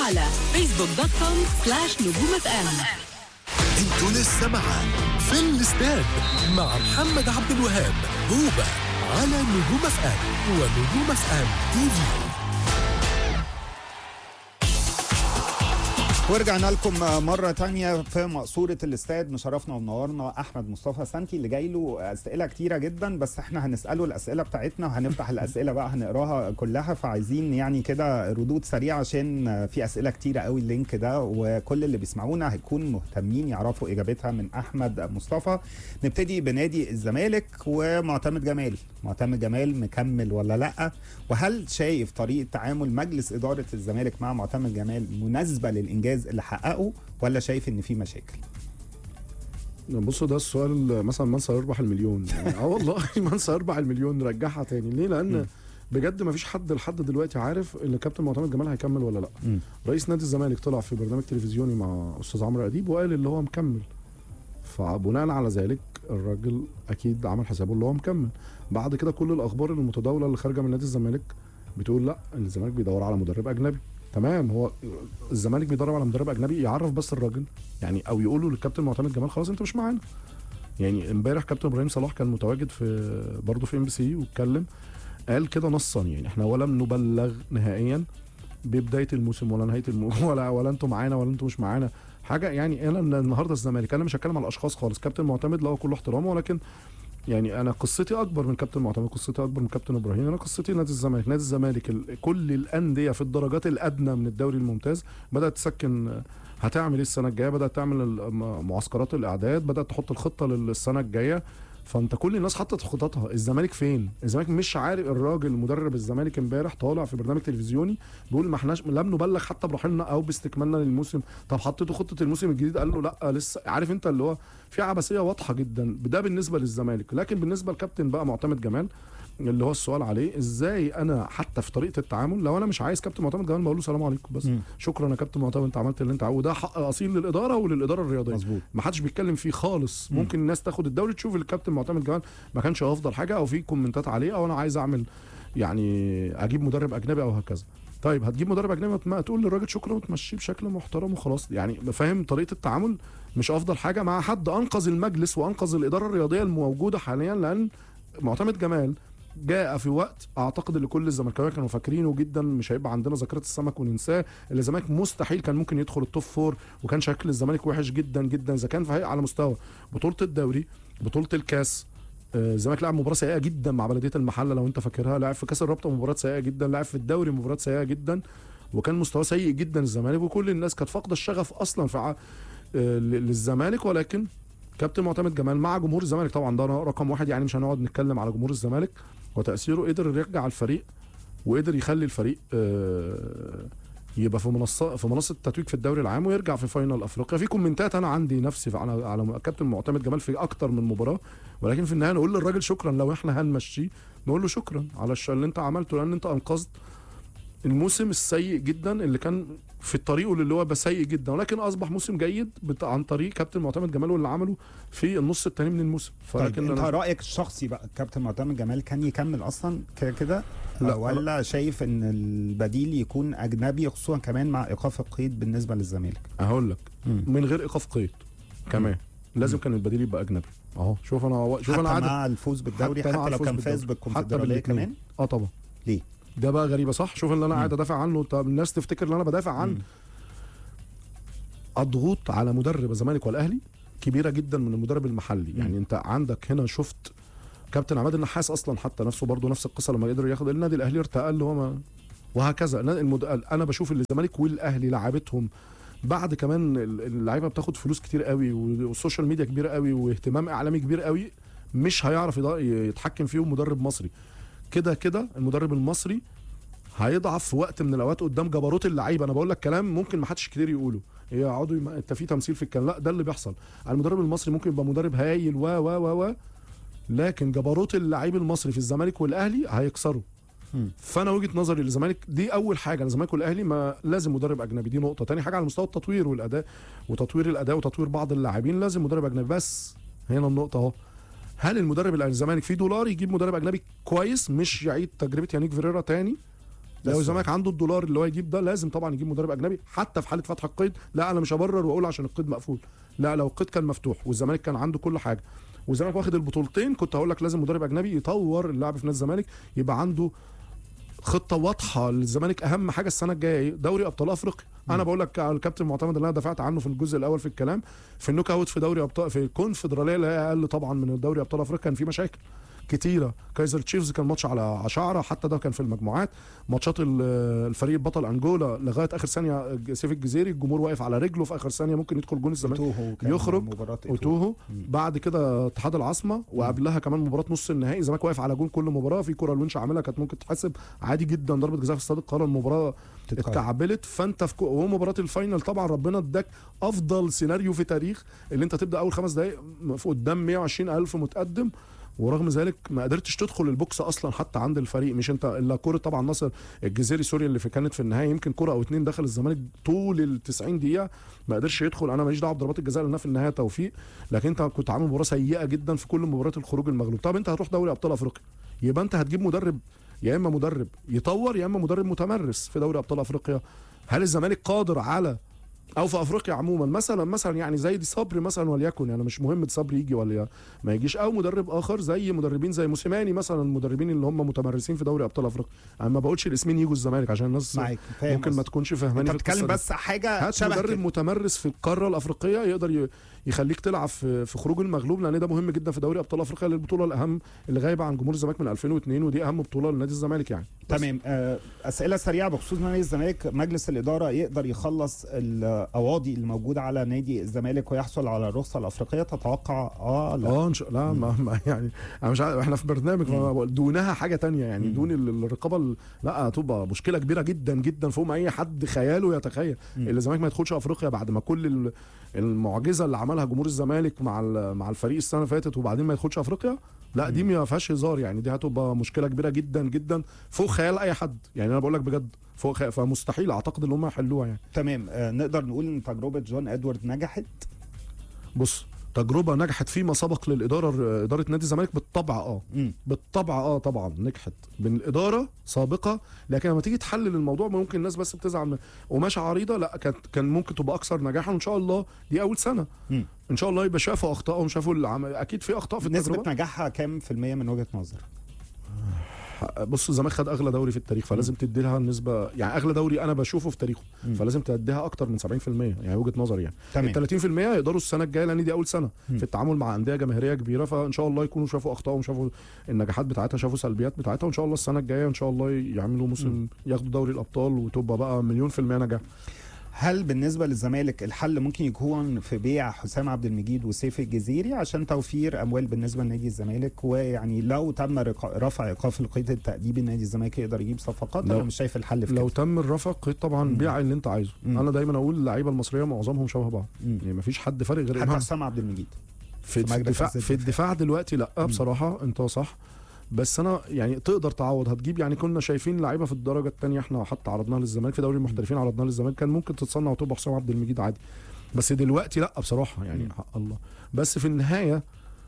على فيسبوك دوت كوم سلاش نجوم اف ام انتوا لسه معاه في الاستاد مع محمد عبد الوهاب هوبا على نجوم اف ام ونجوم اف ام تي في ورجعنا لكم مرة تانية في مقصورة الاستاد مشرفنا ومنورنا أحمد مصطفى سانتي اللي جاي له أسئلة كتيرة جدا بس احنا هنسأله الأسئلة بتاعتنا وهنفتح الأسئلة بقى هنقراها كلها فعايزين يعني كده ردود سريعة عشان في أسئلة كتيرة قوي اللينك ده وكل اللي بيسمعونا هيكون مهتمين يعرفوا إجابتها من أحمد مصطفى نبتدي بنادي الزمالك ومعتمد جمال معتمد جمال مكمل ولا لأ وهل شايف طريقة تعامل مجلس إدارة الزمالك مع معتمد جمال مناسبة للإنجاز اللي حققه ولا شايف ان في مشاكل؟ بص ده السؤال مثلا من سيربح المليون يعني اه والله من سيربح المليون نرجعها تاني ليه لان بجد ما فيش حد لحد دلوقتي عارف ان كابتن معتمد جمال هيكمل ولا لا مم. رئيس نادي الزمالك طلع في برنامج تلفزيوني مع استاذ عمرو اديب وقال اللي هو مكمل فبناء على ذلك الراجل اكيد عمل حسابه اللي هو مكمل بعد كده كل الاخبار المتداوله اللي خارجه من نادي الزمالك بتقول لا ان الزمالك بيدور على مدرب اجنبي تمام هو الزمالك بيدرب على مدرب اجنبي يعرف بس الراجل يعني او يقولوا للكابتن معتمد جمال خلاص انت مش معانا يعني امبارح كابتن ابراهيم صلاح كان متواجد في برضه في ام بي سي واتكلم قال كده نصا يعني احنا ولم نبلغ نهائيا ببدايه الموسم ولا نهايه الموسم ولا ولا انتم معانا ولا انتم مش معانا حاجه يعني انا النهارده الزمالك انا مش هتكلم على الاشخاص خالص كابتن معتمد له كل احترامه ولكن يعني انا قصتي اكبر من كابتن معتمد قصتي اكبر من كابتن ابراهيم انا قصتي نادي الزمالك نادي الزمالك ال- كل الانديه في الدرجات الادنى من الدوري الممتاز بدات تسكن هتعمل ايه السنه الجايه بدات تعمل الم- معسكرات الاعداد بدات تحط الخطه للسنه الجايه فانت كل الناس حطت خططها الزمالك فين الزمالك مش عارف الراجل مدرب الزمالك امبارح طالع في برنامج تلفزيوني بيقول ما احناش لم نبلغ حتى برحيلنا او باستكمالنا للموسم طب حطيتوا خطه الموسم الجديد قال له لا لسه عارف انت اللي هو في عبثيه واضحه جدا ده بالنسبه للزمالك لكن بالنسبه لكابتن بقى معتمد جمال اللي هو السؤال عليه ازاي انا حتى في طريقه التعامل لو انا مش عايز كابتن معتمد جمال بقول له سلام عليكم بس مم. شكرا يا كابتن معتمد انت عملت اللي انت عاوزه وده حق اصيل للاداره وللاداره الرياضيه مظبوط ما حدش بيتكلم فيه خالص ممكن الناس تاخد الدوري تشوف الكابتن معتمد جمال ما كانش افضل حاجه او في كومنتات عليه او انا عايز اعمل يعني اجيب مدرب اجنبي او هكذا طيب هتجيب مدرب اجنبي ما تقول للراجل شكرا وتمشيه بشكل محترم وخلاص يعني فاهم طريقه التعامل مش افضل حاجه مع حد انقذ المجلس وانقذ الاداره الرياضيه الموجوده حاليا لان معتمد جمال جاء في وقت اعتقد اللي كل الزملكاويه كانوا فاكرينه جدا مش هيبقى عندنا ذاكره السمك وننساه اللي الزمالك مستحيل كان ممكن يدخل التوب فور وكان شكل الزمالك وحش جدا جدا اذا كان في على مستوى بطوله الدوري بطوله الكاس آه، الزمالك لعب مباراه سيئه جدا مع بلديه المحله لو انت فاكرها لعب في كاس الرابطه مباراه سيئه جدا لعب في الدوري مباراه سيئه جدا وكان مستواه سيء جدا الزمالك وكل الناس كانت فاقده الشغف اصلا في ع- آه، ل- للزمالك ولكن كابتن معتمد جمال مع جمهور الزمالك طبعا ده رقم واحد يعني مش هنقعد نتكلم على جمهور الزمالك وتاثيره قدر يرجع الفريق وقدر يخلي الفريق آه، يبقى في منصه في منصه التتويج في الدوري العام ويرجع في فاينل افريقيا في كومنتات انا عندي نفسي على على كابتن معتمد جمال في اكتر من مباراه ولكن في النهايه نقول للراجل شكرا لو احنا هنمشيه نقول له شكرا على الشيء اللي انت عملته لان انت انقذت الموسم السيء جدا اللي كان في الطريق اللي هو بقى سيء جدا ولكن اصبح موسم جيد بت- عن طريق كابتن معتمد جمال واللي عمله في النص الثاني من الموسم طيب فلكن انت أنا رايك الشخصي بقى كابتن معتمد جمال كان يكمل اصلا كده كده لا، ولا شايف ان البديل يكون اجنبي خصوصا كمان مع ايقاف القيد بالنسبه للزمالك هقول لك مم. من غير ايقاف قيد كمان لازم كان البديل يبقى اجنبي اهو شوف انا شوف حتى انا عادة مع الفوز بالدوري حتى حتى, مع لو الفوز كان فاز بالدوري. حتى بالكونفدراليه بالاتنين. كمان اه طبعا ليه؟ ده بقى غريبه صح شوف اللي انا قاعد ادافع عنه طب الناس تفتكر ان انا بدافع عن مم. الضغوط على مدرب الزمالك والاهلي كبيره جدا من المدرب المحلي مم. يعني انت عندك هنا شفت كابتن عماد النحاس اصلا حتى نفسه برضه نفس القصه لما قدر ياخد النادي الاهلي ارتقى اللي هو ما وهكذا النادي المد... انا بشوف ان الزمالك والاهلي لعبتهم بعد كمان ال- اللعيبه بتاخد فلوس كتير قوي والسوشيال ميديا كبيره قوي واهتمام اعلامي كبير قوي مش هيعرف يض- يتحكم فيهم مدرب مصري كده كده المدرب المصري هيضعف في وقت من الاوقات قدام جبروت اللعيبه انا بقول لك كلام ممكن ما حدش كتير يقوله يقعدوا يم... انت في تمثيل في الكلام لا ده اللي بيحصل المدرب المصري ممكن يبقى مدرب هايل و و و و لكن جبروت اللعيب المصري في الزمالك والاهلي هيكسره مم. فانا وجهه نظري للزمالك دي اول حاجه الزمالك والاهلي ما لازم مدرب اجنبي دي نقطه تاني حاجه على مستوى التطوير والاداء وتطوير الاداء وتطوير بعض اللاعبين لازم مدرب اجنبي بس هنا النقطه اهو هل المدرب اللي الزمالك فيه دولار يجيب مدرب اجنبي كويس مش يعيد تجربه يانيك فيريرا تاني ده لو السؤال. الزمالك عنده الدولار اللي هو يجيب ده لازم طبعا يجيب مدرب اجنبي حتى في حاله فتح القيد لا انا مش هبرر واقول عشان القيد مقفول لا لو القيد كان مفتوح والزمالك كان عنده كل حاجه والزمالك واخد البطولتين كنت هقول لك لازم مدرب اجنبي يطور اللاعب في نادي الزمالك يبقى عنده خطه واضحه للزمالك اهم حاجه السنه الجايه ايه دوري ابطال افريقيا انا بقول لك على الكابتن معتمد اللي انا دفعت عنه في الجزء الاول في الكلام في النوك اوت في دوري ابطال في الكونفدراليه اللي هي اقل طبعا من دوري ابطال افريقيا كان في مشاكل كتيره كايزر تشيفز كان ماتش على شعره حتى ده كان في المجموعات ماتشات ال- الفريق البطل انجولا لغايه اخر ثانيه سيف الجزيري الجمهور واقف على رجله في اخر ثانيه ممكن يدخل جون الزمالك توهو كان يخرج مباراة إيتوهو. وتوهو بعد كده اتحاد العاصمه وقبلها كمان مباراه نص النهائي الزمالك واقف على جون كل مباراه في كره الونش عاملها كانت ممكن تتحسب عادي جدا ضربه جزاء في استاد القاهره المباراه تتقارن. اتكعبلت فانت في كو- ومباراه الفاينل طبعا ربنا اداك افضل سيناريو في تاريخ اللي انت تبدا اول خمس دقائق في قدام 120 الف متقدم ورغم ذلك ما قدرتش تدخل البوكس اصلا حتى عند الفريق مش انت الا كوره طبعا ناصر الجزيري سوري اللي في كانت في النهايه يمكن كوره او اتنين دخل الزمالك طول ال 90 دقيقه ما قدرش يدخل انا ماليش دعوه بضربات الجزاء لانها في النهايه توفيق لكن انت كنت عامل مباراه سيئه جدا في كل مباريات الخروج المغلوب طب انت هتروح دوري ابطال افريقيا يبقى انت هتجيب مدرب يا اما مدرب يطور يا اما مدرب متمرس في دوري ابطال افريقيا هل الزمالك قادر على او في افريقيا عموما مثلا مثلا يعني زي دي صبري مثلا وليكن يعني مش مهم دي صبري يجي ولا ما يجيش او مدرب اخر زي مدربين زي موسيماني مثلا المدربين اللي هم متمرسين في دوري ابطال افريقيا انا ما بقولش الاسمين يجوا الزمالك عشان الناس معاك فاهم ممكن ما قصدك. تكونش فاهماني انت في القصة بتتكلم دي. بس حاجه هات شبه مدرب كده. متمرس في القاره الافريقيه يقدر ي- يخليك تلعب في في خروج المغلوب لان ده مهم جدا في دوري ابطال افريقيا للبطوله الاهم اللي غايبه عن جمهور الزمالك من 2002 ودي اهم بطوله لنادي الزمالك يعني بس. تمام آه، اسئله سريعه بخصوص نادي الزمالك مجلس الاداره يقدر يخلص الاواضي الموجوده على نادي الزمالك ويحصل على الرخصه الافريقيه تتوقع اه لا اه ان شاء لا ما ما يعني انا مش عارف احنا في برنامج ما بقول- دونها حاجه تانية يعني مم. دون ال- الرقابه ال- لا هتبقى مشكله كبيره جدا جدا فوق ما اي حد خياله يتخيل مم. اللي الزمالك ما يدخلش افريقيا بعد ما كل ال- المعجزه اللي عملها جمهور الزمالك مع ال- مع الفريق السنه اللي فاتت وبعدين ما يدخلش افريقيا لا دي ما فيهاش هزار يعني دي هتبقى مشكله كبيره جدا جدا فوق خيال اي حد يعني انا بقول لك بجد فوق خيال فمستحيل اعتقد ان هم يحلوها يعني تمام آه، نقدر نقول ان تجربه جون ادوارد نجحت بص تجربه نجحت فيما سبق للاداره اداره نادي الزمالك بالطبع اه مم. بالطبع اه طبعا نجحت من الاداره سابقه لكن لما تيجي تحلل الموضوع ممكن الناس بس بتزعل من قماشه عريضه لا كانت كان ممكن تبقى اكثر نجاحا وان شاء الله دي اول سنه مم. ان شاء الله يبقى شافوا اخطائهم شافوا العم... اكيد في اخطاء في نسبه التجربه نجاحها كام في المية من وجهه نظر بص الزمالك خد اغلى دوري في التاريخ فلازم تدي لها النسبه يعني اغلى دوري انا بشوفه في تاريخه مم. فلازم تديها اكتر من 70% يعني وجهه نظري يعني تمام ال 30% يقدروا السنه الجايه لان دي اول سنه مم. في التعامل مع انديه جماهيريه كبيره فان شاء الله يكونوا شافوا اخطائهم شافوا النجاحات بتاعتها شافوا سلبيات بتاعتها وان شاء الله السنه الجايه ان شاء الله يعملوا موسم ياخدوا دوري الابطال وتبقى بقى مليون في الميه نجاح هل بالنسبه للزمالك الحل ممكن يكون في بيع حسام عبد المجيد وسيف الجزيري عشان توفير اموال بالنسبه لنادي الزمالك ويعني لو تم رق- رفع ايقاف القيد التاديبي نادي الزمالك يقدر يجيب صفقات لو- انا مش شايف الحل في لو كده تم الرفع قيد طبعا مم. بيع اللي انت عايزه مم. انا دايما اقول اللعيبه المصريه معظمهم شبه بعض مم. يعني مفيش حد فارق غير حتى إمام. حسام عبد المجيد في, في في مجلس الدفاع الدفاع. في الدفاع دلوقتي لا مم. بصراحه انت صح بس انا يعني تقدر تعوض هتجيب يعني كنا شايفين لعيبه في الدرجه الثانيه احنا حتى عرضناها للزمالك في دوري المحترفين عرضناها للزمالك كان ممكن تتصنع وتبقى حسام عبد المجيد عادي بس دلوقتي لا بصراحه يعني مم. حق الله بس في النهايه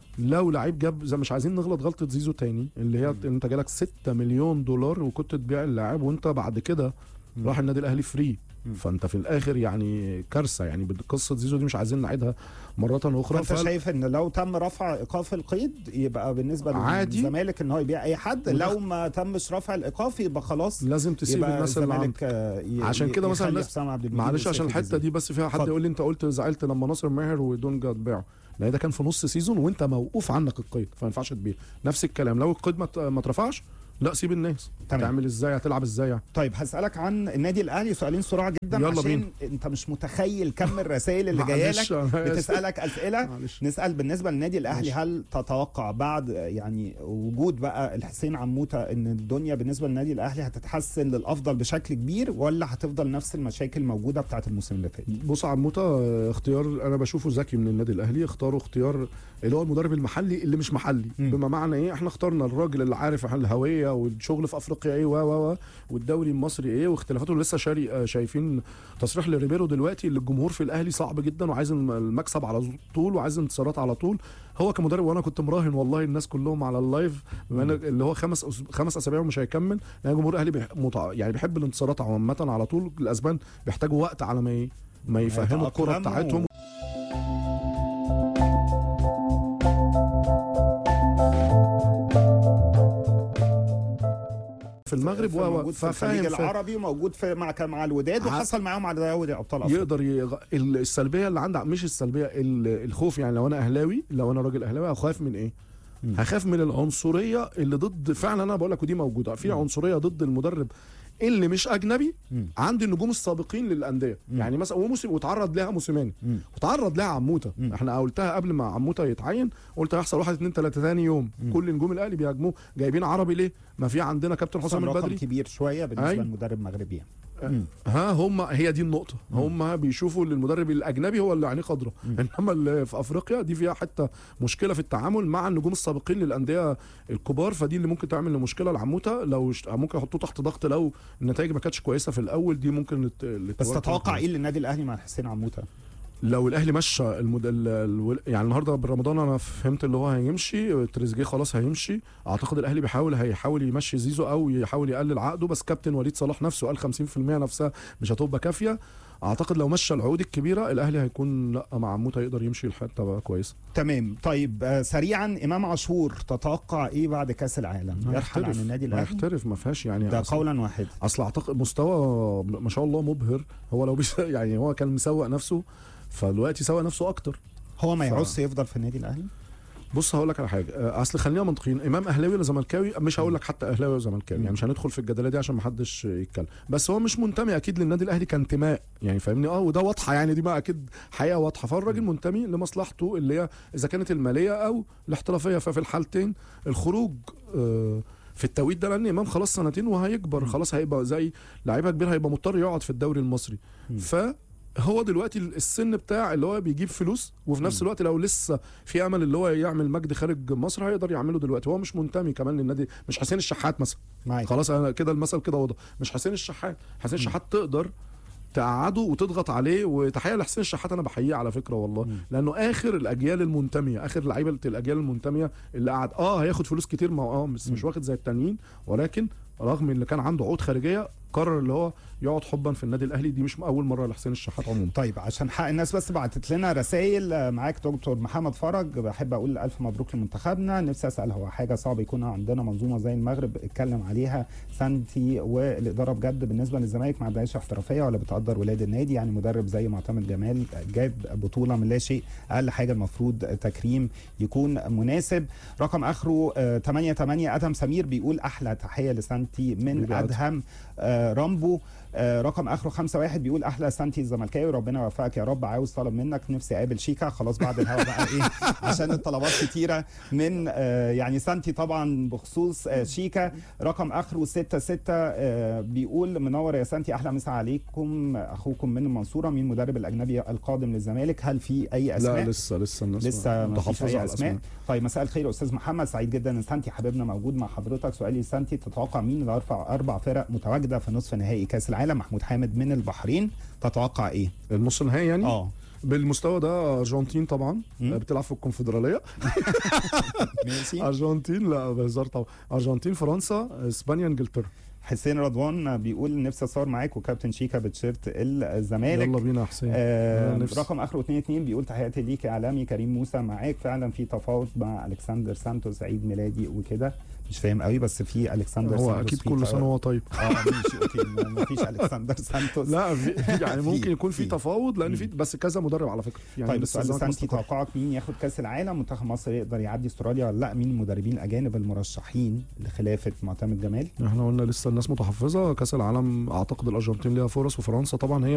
لو لعيب جاب زي مش عايزين نغلط غلطه زيزو تاني اللي هي انت جالك 6 مليون دولار وكنت تبيع اللاعب وانت بعد كده مم. راح النادي الاهلي فري مم. فانت في الاخر يعني كارثه يعني بقصه زيزو دي مش عايزين نعيدها مره اخرى فانت فال- شايف ان لو تم رفع ايقاف القيد يبقى بالنسبه عادي. للزمالك ان هو يبيع اي حد وده- لو ما تمش رفع الايقاف يبقى خلاص لازم تسيب يبقى الناس اللي عندك الزمالك آه، ي- عشان كده مثلا يخلي الناس- حسام عبد المجيد معلش وسيف عشان الحته الجزيري. دي بس فيها حد اتفضل. يقول لي انت قلت زعلت لما ناصر ماهر ودونجا اتباعوا لان ده كان في نص سيزون وانت موقوف عنك القيد فما ينفعش تبيع نفس الكلام لو القيد ما ت- ما اترفعش لا سيب الناس تمام. هتعمل ازاي هتلعب ازاي يعني طيب هسألك عن النادي الأهلي سؤالين سرعة جدا يلا عشان بينا. انت مش متخيل كم الرسائل اللي جايه معلش لك أنا آسف. بتسألك أسئلة معلش نسأل بالنسبة للنادي الأهلي ماشي. هل تتوقع بعد يعني وجود بقى الحسين عموتة ان الدنيا بالنسبة للنادي الأهلي هتتحسن للأفضل بشكل كبير ولا هتفضل نفس المشاكل موجودة بتاعت الموسم اللي فات؟ بص عموته آه، اختيار انا بشوفه ذكي من النادي الاهلي اختاروا اختيار اللي هو المدرب المحلي اللي مش محلي مم. بما معنى ايه احنا اخترنا الراجل اللي عارف الهويه افريقيا والشغل في افريقيا ايه و و و والدوري المصري ايه واختلافاته لسه شاري آه، شايفين تصريح لريبيرو دلوقتي اللي الجمهور في الاهلي صعب جدا وعايز الم- المكسب على طول وعايز انتصارات على طول هو كمدرب وانا كنت مراهن والله الناس كلهم على اللايف بما إن اللي هو خمس أس- خمس اسابيع ومش هيكمل لان جمهور الاهلي بيح... متع... يعني بيحب الانتصارات عامه على طول الاسبان بيحتاجوا وقت على ما ي... ما يفهموا الكره يتأقلموا. بتاعتهم في المغرب و موجود في الخليج ففاهم فاهم. العربي وموجود في مع كان مع الوداد ع- وحصل معاهم على دوري ابطال افريقيا يقدر يغ... ال- السلبيه اللي عندك مش السلبيه ال- الخوف يعني لو انا اهلاوي لو انا راجل اهلاوي هخاف من ايه؟ مم. هخاف من العنصريه اللي ضد فعلا انا بقول لك ودي موجوده في عنصريه ضد المدرب اللي مش اجنبي مم. عند النجوم السابقين للانديه مم. يعني مثلا وموسم وتعرض لها موسيماني مم. وتعرض لها عموته مم. احنا قلتها قبل ما عموته يتعين قلت هيحصل واحد اتنين تلاته ثاني يوم مم. كل نجوم الاهلي بيهاجموه جايبين عربي ليه؟ ما في عندنا كابتن حسام حسام رقم البدري كبير شويه بالنسبه أي. للمدرب المغربي يعني. مم. ها هم هي دي النقطة هم بيشوفوا ان المدرب الأجنبي هو اللي عينيه خضراء إنما اللي في أفريقيا دي فيها حتة مشكلة في التعامل مع النجوم السابقين للأندية الكبار فدي اللي ممكن تعمل مشكلة لعموته لو ش... ممكن يحطوه تحت ضغط لو النتائج ما كانتش كويسة في الأول دي ممكن الت... بس تتوقع ايه للنادي الاهلي مع حسين عموته؟ لو الاهلي مشى المد... ال... ال... يعني النهارده برمضان انا فهمت اللي هو هيمشي تريزيجيه خلاص هيمشي اعتقد الاهلي بيحاول هيحاول يمشي زيزو او يحاول يقلل عقده بس كابتن وليد صلاح نفسه قال 50% نفسها مش هتبقى كافيه اعتقد لو مشى العقود الكبيره الاهلي هيكون لا مع موته يقدر يمشي الحته بقى كويسه تمام طيب آه، سريعا امام عاشور تتوقع ايه بعد كاس العالم؟ يرحل عن النادي الاهلي؟ هيحترف ما فيهاش يعني ده أصل- قولا واحدا اصل اعتقد مستوى ما شاء الله مبهر هو لو بيش يعني هو كان مسوق نفسه فدلوقتي سوق نفسه اكتر هو ما ف- يعوز يفضل في النادي الاهلي؟ بص هقول لك على حاجه آه، اصل خلينا منطقيين امام اهلاوي ولا زملكاوي مش هقول لك حتى اهلاوي ولا زملكاوي يعني مش هندخل في الجداليه دي عشان ما حدش يتكلم بس هو مش منتمي اكيد للنادي الاهلي كانتماء يعني فاهمني اه وده واضحه يعني دي بقى اكيد حقيقه واضحه فالراجل منتمي لمصلحته اللي هي اذا كانت الماليه او الاحترافيه ففي الحالتين الخروج آه، في التوقيت ده لان امام خلاص سنتين وهيكبر خلاص هيبقى زي لعيبه كبير هيبقى مضطر يقعد في الدوري المصري ف هو دلوقتي السن بتاع اللي هو بيجيب فلوس وفي نفس الوقت لو لسه في امل اللي هو يعمل مجد خارج مصر هيقدر يعمله دلوقتي هو مش منتمي كمان للنادي مش حسين الشحات مثلا معاك خلاص انا كده المثل كده واضح مش حسين الشحات حسين الشحات تقدر تقعده وتضغط عليه وتحيه لحسين الشحات انا بحييه على فكره والله مم. لانه اخر الاجيال المنتميه اخر لعيبه الاجيال المنتميه اللي قعد اه هياخد فلوس كتير ما هو اه بس مش واخد زي التانيين ولكن رغم ان كان عنده عقود خارجيه قرر اللي هو يقعد حبا في النادي الاهلي دي مش اول مره لحسين الشحات عموما طيب عشان حق الناس بس بعتت لنا رسائل آه، معاك دكتور محمد فرج بحب اقول الف مبروك لمنتخبنا نفسي اسال هو حاجه صعب يكون عندنا منظومه زي المغرب اتكلم عليها سانتي والاداره بجد بالنسبه للزمالك ما عندهاش احترافيه ولا بتقدر ولاد النادي يعني مدرب زي معتمد جمال جاب بطوله من لا شيء اقل حاجه المفروض تكريم يكون مناسب رقم اخره آه، 88 ادهم سمير بيقول احلى تحيه لسانتي من حبيبي أدهم. ادهم آه، رامبو آه، رقم اخره 5 1 بيقول احلى سانتي الزملكاوي ربنا يوفقك يا رب عاوز طلب منك نفسي اقابل شيكا خلاص بعد الهوا بقى ايه عشان الطلبات كتيره من آه، يعني سانتي طبعا بخصوص آه، شيكا رقم اخره 6 6 آه، بيقول منور يا سانتي احلى مسا عليكم اخوكم من المنصوره مين المدرب الاجنبي القادم للزمالك هل في اي اسماء لا لسه لسه الناس لسه ما فيش متحفظة اي على اسماء الأسماء. طيب مساء الخير يا استاذ محمد سعيد جدا ان سانتي حبيبنا موجود مع حضرتك سؤالي سانتي تتوقع مين اللي هيرفع اربع فرق متواجده في نصف نهائي كاس العالم محمود حامد من البحرين تتوقع ايه النص النهائي يعني اه بالمستوى ده ارجنتين طبعا مم. بتلعب في الكونفدراليه ماشي ارجنتين لا بهزار طبعا ارجنتين فرنسا اسبانيا انجلترا حسين رضوان بيقول نفسي اصور معاك وكابتن شيكا بتشيرت الزمالك يلا بينا يا حسين آه أنا نفسي. رقم اخره 2 2 بيقول تحياتي ليك يا اعلامي كريم موسى معاك فعلا في تفاوض مع الكسندر سانتوس عيد ميلادي وكده مش فاهم قوي بس في الكسندر هو سانتوس اكيد في كل تفاوض. سنه وهو طيب اه ماشي اوكي ما ما فيش الكسندر سانتوس لا في يعني في- ممكن يكون في في. تفاوض لان في بس كذا مدرب على فكره يعني طيب لسه السؤال الزمالك ما سانتي استقرش. توقعك مين ياخد كاس العالم منتخب مصر يقدر يعدي استراليا ولا لا مين المدربين الاجانب المرشحين لخلافه معتمد جمال احنا قلنا لسه الناس متحفظه كاس العالم اعتقد الارجنتين ليها فرص وفرنسا طبعا هي